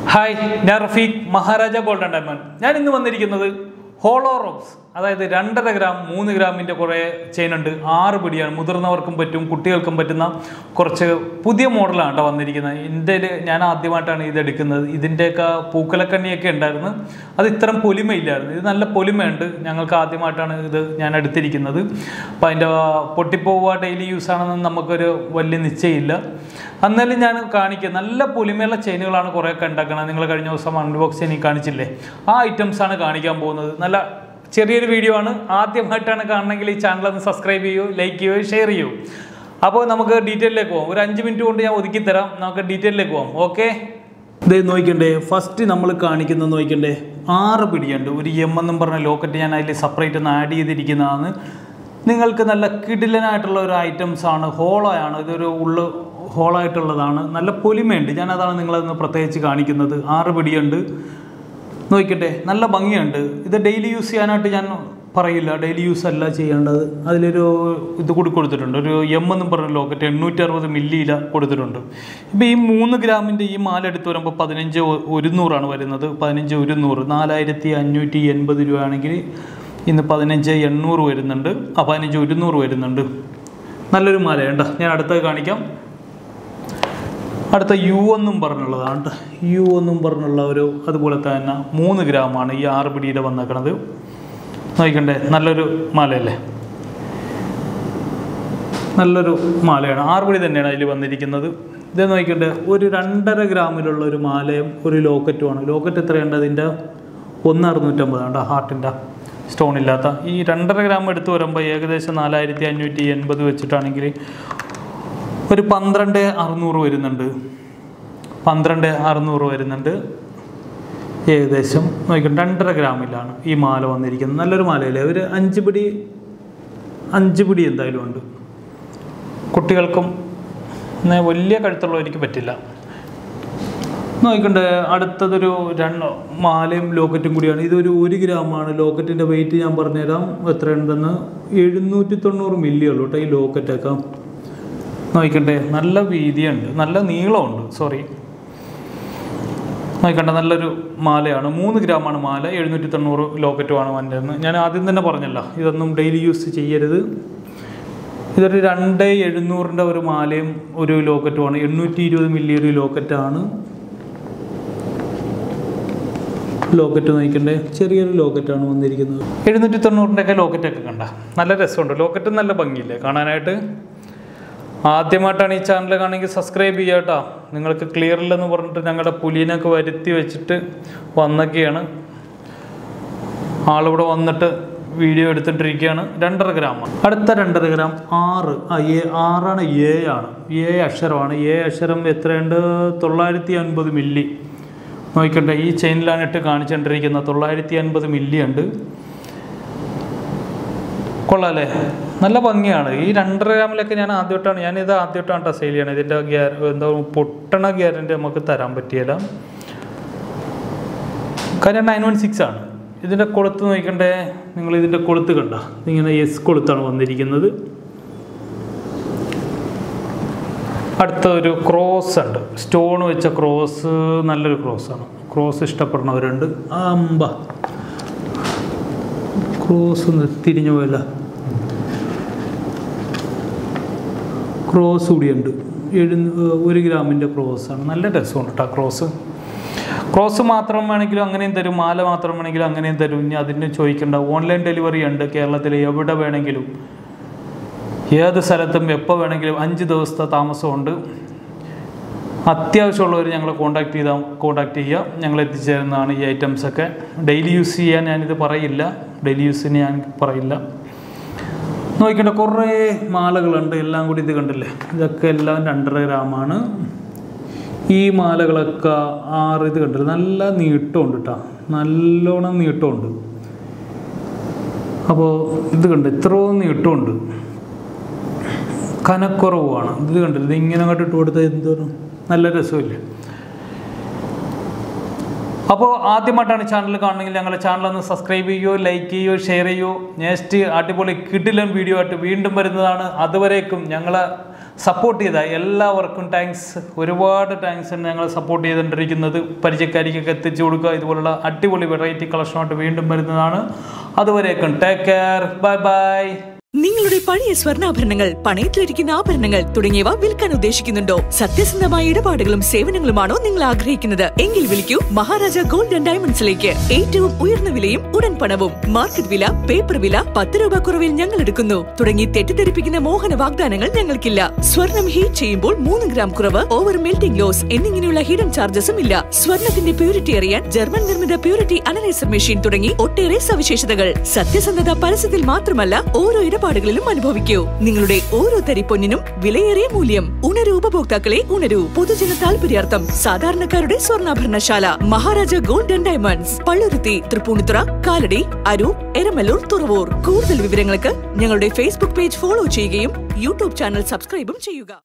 Hi ഞാൻ Rafeeq Maharaja golden diamond ഞാൻ ഇന്ന് വന്നിരിക്കുന്നത് ഹോളോ റോബ്സ് അതായത് രണ്ടര ഗ്രാം മൂന്ന് ഗ്രാമിൻ്റെ കുറേ ചെയിൻ ഉണ്ട് ആറ് പിടിയാണ് മുതിർന്നവർക്കും പറ്റും കുട്ടികൾക്കും പറ്റുന്ന കുറച്ച് പുതിയ മോഡലാണ് കേട്ടോ വന്നിരിക്കുന്നത് ഇന്ത്യയിൽ ഞാൻ ആദ്യമായിട്ടാണ് ഇത് എടുക്കുന്നത് ഇതിൻ്റെയൊക്കെ പൂക്കലക്കണ്ണിയൊക്കെ ഉണ്ടായിരുന്നു അത് ഇത്തരം പൊലിമയില്ലായിരുന്നു ഇത് നല്ല പൊലിമയുണ്ട് ഞങ്ങൾക്ക് ആദ്യമായിട്ടാണ് ഇത് ഞാൻ എടുത്തിരിക്കുന്നത് അപ്പോൾ അതിൻ്റെ പൊട്ടിപ്പോവുക ഡെയിലി യൂസ് ആണെന്ന് നമുക്കൊരു വലിയ നിശ്ചയമില്ല എന്നാലും ഞാൻ കാണിക്കുക നല്ല പൊലിമയുള്ള ചെയിനുകളാണ് കുറേയൊക്കെ ഉണ്ടാക്കുന്നത് നിങ്ങൾ കഴിഞ്ഞ ദിവസം അൺബോക്സ് ചെയ്ത് കാണിച്ചില്ലേ ആ ഐറ്റംസ് ആണ് കാണിക്കാൻ പോകുന്നത് നല്ല ചെറിയൊരു വീഡിയോ ആണ് ആദ്യമായിട്ടാണ് കാണണമെങ്കിൽ ഈ ചാനൽ ഒന്ന് സബ്സ്ക്രൈബ് ചെയ്യൂ ലൈക്ക് ചെയ്യൂ ഷെയർ ചെയ്യൂ അപ്പോൾ നമുക്ക് ഡീറ്റെയിലേക്ക് പോകാം ഒരു അഞ്ച് മിനിറ്റ് കൊണ്ട് ഞാൻ ഒതുക്കി തരാം നമുക്ക് ഡീറ്റെയിലേക്ക് പോകാം ഓക്കെ ഇത് നോക്കണ്ടേ ഫസ്റ്റ് നമ്മൾ കാണിക്കുന്നത് നോക്കണ്ടേ ആറ് പിടിയുണ്ട് ഒരു എം എന്നും പറഞ്ഞ ലോക്കറ്റ് ഞാൻ അതിൽ സെപ്പറേറ്റ് ഒന്ന് ആഡ് ചെയ്തിരിക്കുന്നതാണ് നിങ്ങൾക്ക് നല്ല കിടിലനായിട്ടുള്ള ഒരു ഐറ്റംസ് ആണ് ഹോളോയാണ് ഇതൊരു ഉള്ളു ഹോളായിട്ടുള്ളതാണ് നല്ല പൊലിമയുണ്ട് ഞാൻ അതാണ് നിങ്ങളതൊന്ന് പ്രത്യേകിച്ച് കാണിക്കുന്നത് ആറ് പിടിയുണ്ട് നോക്കട്ടെ നല്ല ഭംഗിയുണ്ട് ഇത് ഡെയിലി യൂസ് ചെയ്യാനായിട്ട് ഞാൻ പറയില്ല ഡെയിലി യൂസ് അല്ല ചെയ്യേണ്ടത് അതിലൊരു ഇത് കൂടി കൊടുത്തിട്ടുണ്ട് ഒരു എം എന്നും പറഞ്ഞ ലോക്കറ്റ് എണ്ണൂറ്റി അറുപത് മില്ലിയില കൊടുത്തിട്ടുണ്ട് ഇപ്പോൾ ഈ മൂന്ന് ഗ്രാമിൻ്റെ ഈ മാല എടുത്ത് വരുമ്പോൾ പതിനഞ്ച് ഒ- ഒരുന്നൂറാണ് വരുന്നത് പതിനഞ്ച് ഒരുന്നൂറ് നാലായിരത്തി അഞ്ഞൂറ്റി എൺപത് രൂപയാണെങ്കിൽ ഇന്ന് പതിനഞ്ച് എണ്ണൂറ് വരുന്നുണ്ട് ആ പതിനഞ്ച് ഒരുന്നൂറ് വരുന്നുണ്ട് നല്ലൊരു മാലയുണ്ട് ഞാൻ അടുത്തത് കാണിക്കാം അടുത്ത യു എന്നും പറഞ്ഞുള്ളതാണ് ട്ടോ. യു എന്നും പറഞ്ഞുള്ള ഒരു അതുപോലെ തന്നെ മൂന്ന് ഗ്രാമാണ് ഈ ആറ് പിടിയുടെ വന്നേക്കണത് നോക്കണ്ടേ നല്ലൊരു മാലയല്ലേ നല്ലൊരു മാലയാണ് ആറ് പിടി തന്നെയാണ് അതിൽ വന്നിരിക്കുന്നത് ഇത് നോക്കണ്ടേ ഒരു രണ്ടര ഗ്രാമിലുള്ള ഒരു മാലയും ഒരു ലോക്കറ്റുമാണ് ലോക്കറ്റ് എത്രയുണ്ട് അതിൻ്റെ ഒന്ന് അറുന്നൂറ്റമ്പതാണ് ഹാർട്ടിൻ്റെ സ്റ്റോൺ ഇല്ലാത്ത ഈ രണ്ടര ഗ്രാം എടുത്ത് വരുമ്പോൾ ഏകദേശം നാലായിരത്തി അഞ്ഞൂറ്റി എൺപത് വെച്ചിട്ടാണെങ്കിൽ ഒരു പന്ത്രണ്ട് അറുന്നൂറ് വരുന്നുണ്ട് പന്ത്രണ്ട് അറുന്നൂറ് വരുന്നുണ്ട് ഏകദേശം നോക്കണം രണ്ടര ഗ്രാമിലാണ് ഈ മാല വന്നിരിക്കുന്നത് നല്ലൊരു മാലയല്ലേ ഒരു അഞ്ച് പിടി അഞ്ച് പിടി എന്തായാലും ഉണ്ട് കുട്ടികൾക്കും എന്നാ വലിയ കഴുത്തുള്ളവർക്ക് പറ്റില്ല നോക്കണ്ടേ അടുത്തതൊരു രണ്ട് മാലയും ലോക്കറ്റും കൂടിയാണ് ഇതൊരു ഒരു ഗ്രാമാണ് ലോക്കറ്റിൻ്റെ വെയിറ്റ് ഞാൻ പറഞ്ഞുതരാം എത്രയുണ്ടെന്ന് എഴുന്നൂറ്റി തൊണ്ണൂറ് മില്ലി ഉള്ളൂ കേട്ടോ ഈ ലോക്കറ്റൊക്കെ നോക്കണ്ടേ നല്ല വീതിയുണ്ട് നല്ല നീളമുണ്ട് സോറി നോക്കണ്ട നല്ലൊരു മാലയാണ് മൂന്ന് ഗ്രാമാണ് മാല എഴുന്നൂറ്റി തൊണ്ണൂറ് ലോക്കറ്റുമാണ് വന്നത് ഞാൻ ആദ്യം തന്നെ പറഞ്ഞല്ലോ ഇതൊന്നും ഡെയിലി യൂസ് ചെയ്യരുത് ഇതൊരു രണ്ട് എഴുന്നൂറിൻ്റെ ഒരു മാലയും ഒരു ലോക്കറ്റുമാണ് എണ്ണൂറ്റി ഇരുപത് മില്ലി ഒരു ലോക്കറ്റാണ് ലോക്കറ്റ് നോക്കണ്ടേ ചെറിയൊരു ലോക്കറ്റാണ് വന്നിരിക്കുന്നത് എഴുന്നൂറ്റി തൊണ്ണൂറിൻ്റെ ഒക്കെ ലോക്കറ്റൊക്കെ കണ്ട നല്ല രസമുണ്ട് ലോക്കറ്റ് നല്ല ഭംഗിയില്ലേ കാണാനായിട്ട് ആദ്യമായിട്ടാണ് ഈ ചാനൽ കാണുമെങ്കിൽ സബ്സ്ക്രൈബ് ചെയ്യുക കേട്ടോ നിങ്ങൾക്ക് ക്ലിയർ ഇല്ലെന്ന് പറഞ്ഞിട്ട് ഞങ്ങളുടെ പുലിനൊക്കെ വരുത്തി വെച്ചിട്ട് വന്നൊക്കെയാണ് ആളിവിടെ വന്നിട്ട് വീഡിയോ എടുത്തിട്ടിരിക്കുകയാണ് രണ്ടര ഗ്രാമാണ് അടുത്ത രണ്ടര ഗ്രാം ആറ് ആ എ ആറാണ് എ ആണ് എ അക്ഷരമാണ് എ അക്ഷരം എത്രയുണ്ട് തൊള്ളായിരത്തി അൻപത് മില്ലി നോക്കട്ടെ ഈ ചെയിനിലാണ് ഇട്ട് കാണിച്ചുകൊണ്ടിരിക്കുന്നത് തൊള്ളായിരത്തി അൻപത് മില്ലി ഉണ്ട് കൊള്ളാല്ലേ നല്ല ഭംഗിയാണ് ഈ രണ്ടര ഗ്രാമിലൊക്കെ ഞാൻ ആദ്യമായിട്ടാണ് ഞാനിത് ആദ്യമായിട്ടാണ് കേട്ടോ സെയിൽ ചെയ്യണത് ഇതിൻ്റെ ഗ്യാര എന്താ പൊട്ടണ ഗ്യാരൻ്റി നമുക്ക് തരാൻ പറ്റിയില്ല കാര്യം നയൻ വൺ സിക്സ് ആണ് ഇതിൻ്റെ കൊളുത്ത് നോക്കണ്ടേ നിങ്ങൾ ഇതിൻ്റെ കൊളുത്ത് കണ്ട ഇങ്ങനെ എസ് കൊളുത്താണ് വന്നിരിക്കുന്നത് അടുത്ത ഒരു ക്രോസ് ഉണ്ട് സ്റ്റോൺ വെച്ച ക്രോസ് നല്ലൊരു ക്രോസാണ് ക്രോസ് ഇഷ്ടപ്പെടുന്നവരുണ്ട് അമ്പ ക്രോസ് ഒന്ന് തിരിഞ്ഞു പോയല്ല ക്രോസ് കൂടിയുണ്ട് എഴു ഒരു ഗ്രാമിൻ്റെ ക്രോസാണ് നല്ല രസമുണ്ട് കേട്ടോ ക്രോസ് ക്രോസ് മാത്രം വേണമെങ്കിലും അങ്ങനെയും തരും മാല മാത്രം വേണമെങ്കിലും അങ്ങനെയും തരും ഇനി അതിന് ചോദിക്കേണ്ട ഓൺലൈൻ ഡെലിവറി ഉണ്ട് കേരളത്തിൽ എവിടെ വേണമെങ്കിലും ഏത് സ്ഥലത്തും എപ്പോൾ വേണമെങ്കിലും അഞ്ച് ദിവസത്തെ താമസമുണ്ട് അത്യാവശ്യമുള്ളവർ ഞങ്ങളെ കോൺടാക്ട് ചെയ്താൽ കോൺടാക്ട് ചെയ്യുക ഞങ്ങൾ എത്തിച്ചേരുന്നതാണ് ഈ ഐറ്റംസൊക്കെ ഡെയിലി യൂസ് ചെയ്യാൻ ഞാനിത് പറയില്ല ഡെയിലി യൂസിന് ഞാൻ പറയില്ല നോക്കണ്ട കുറേ മാലകളുണ്ട് എല്ലാം കൂടി ഇത് കണ്ടില്ലേ ഇതൊക്കെ എല്ലാം രണ്ടര ഗ്രാമാണ് ഈ മാലകളൊക്കെ ആറ് ഇത് കണ്ടില്ല നല്ല നീട്ടമുണ്ട് കേട്ടോ നല്ലോണം നീട്ടമുണ്ട് അപ്പോൾ ഇത് കണ്ട് ഇത്രയും നീട്ടമുണ്ട് കനക്കുറവുമാണ് ഇത് കണ്ടില്ല ഇത് ഇങ്ങനെ അങ്ങോട്ട് ഇട്ട് കൊടുത്താൽ എന്തോരം നല്ല രസമില്ലേ അപ്പോൾ ആദ്യമായിട്ടാണ് ചാനൽ കാണണമെങ്കിൽ ഞങ്ങളുടെ ചാനൽ ഒന്ന് സബ്സ്ക്രൈബ് ചെയ്യുകയോ ലൈക്ക് ചെയ്യുകയോ ഷെയർ ചെയ്യുകയോ നെക്സ്റ്റ് അടിപൊളി കിടിലൻ വീഡിയോ ആയിട്ട് വീണ്ടും വരുന്നതാണ് അതുവരേക്കും ഞങ്ങളെ സപ്പോർട്ട് ചെയ്ത എല്ലാവർക്കും താങ്ക്സ് ഒരുപാട് താങ്ക്സ് ഉണ്ട് ഞങ്ങൾ സപ്പോർട്ട് ചെയ്തുകൊണ്ടിരിക്കുന്നത് പരിചയക്കാരിക്കൊക്കെ എത്തിച്ചു കൊടുക്കുക ഇതുപോലുള്ള അടിപൊളി വെറൈറ്റി കളക്ഷനായിട്ട് വീണ്ടും വരുന്നതാണ് അതുവരേക്കും ടേക്ക് കെയർ ബൈ ബൈ നിങ്ങളുടെ പഴയ സ്വർണ്ണാഭരണങ്ങൾ പണയത്തിലിരിക്കുന്ന ആഭരണങ്ങൾ തുടങ്ങിയവ വിൽക്കാൻ ഉദ്ദേശിക്കുന്നുണ്ടോ സത്യസന്ധമായ ഇടപാടുകളും സേവനങ്ങളുമാണോ നിങ്ങൾ ആഗ്രഹിക്കുന്നത് എങ്കിൽ വിളിക്കൂ മഹാരാജ ഗോൾഡ് ആൻഡ് ഡയമണ്ട്സിലേക്ക് ഏറ്റവും ഉയർന്ന വിലയും ഉടൻ പണവും മാർക്കറ്റ് വില പേപ്പർ വില പത്ത് രൂപ കുറവിൽ ഞങ്ങൾ എടുക്കുന്നു തുടങ്ങി തെറ്റിദ്ധരിപ്പിക്കുന്ന മോഹന വാഗ്ദാനങ്ങൾ ഞങ്ങൾക്കില്ല സ്വർണം ഹീറ്റ് ചെയ്യുമ്പോൾ മൂന്ന് ഗ്രാം കുറവ് ഓവർ മെൽറ്റിംഗ് ലോസ് എന്നിങ്ങനെയുള്ള ഹിഡൻ ചാർജസും ഇല്ല സ്വർണത്തിന്റെ പ്യൂരിറ്റി അറിയാൻ ജർമ്മൻ നിർമ്മിത പ്യൂരിറ്റി അനലൈസർ മെഷീൻ തുടങ്ങി ഒട്ടേറെ സവിശേഷതകൾ സത്യസന്ധത പരസ്യത്തിൽ മാത്രമല്ല ഓരോ ഇടപാടുകളിലും അനുഭവിക്കൂ നിങ്ങളുടെ ഓരോ തരി പൊന്നിനും വിലയേറിയ മൂല്യം ഉണരൂ ഉപഭോക്താക്കളെ ഉണരൂ പൊതുജന താല്പര്യാർത്ഥം സാധാരണക്കാരുടെ സ്വർണ്ണാഭരണശാല Maharaja gold and diamonds Palluruthy Tripunithura Kalady Aroor Eramalloor Thuravoor കൂടുതൽ വിവരങ്ങൾക്ക് ഞങ്ങളുടെ ഫേസ്ബുക്ക് പേജ് ഫോളോ ചെയ്യുകയും യൂട്യൂബ് ചാനൽ സബ്സ്ക്രൈബും ചെയ്യുക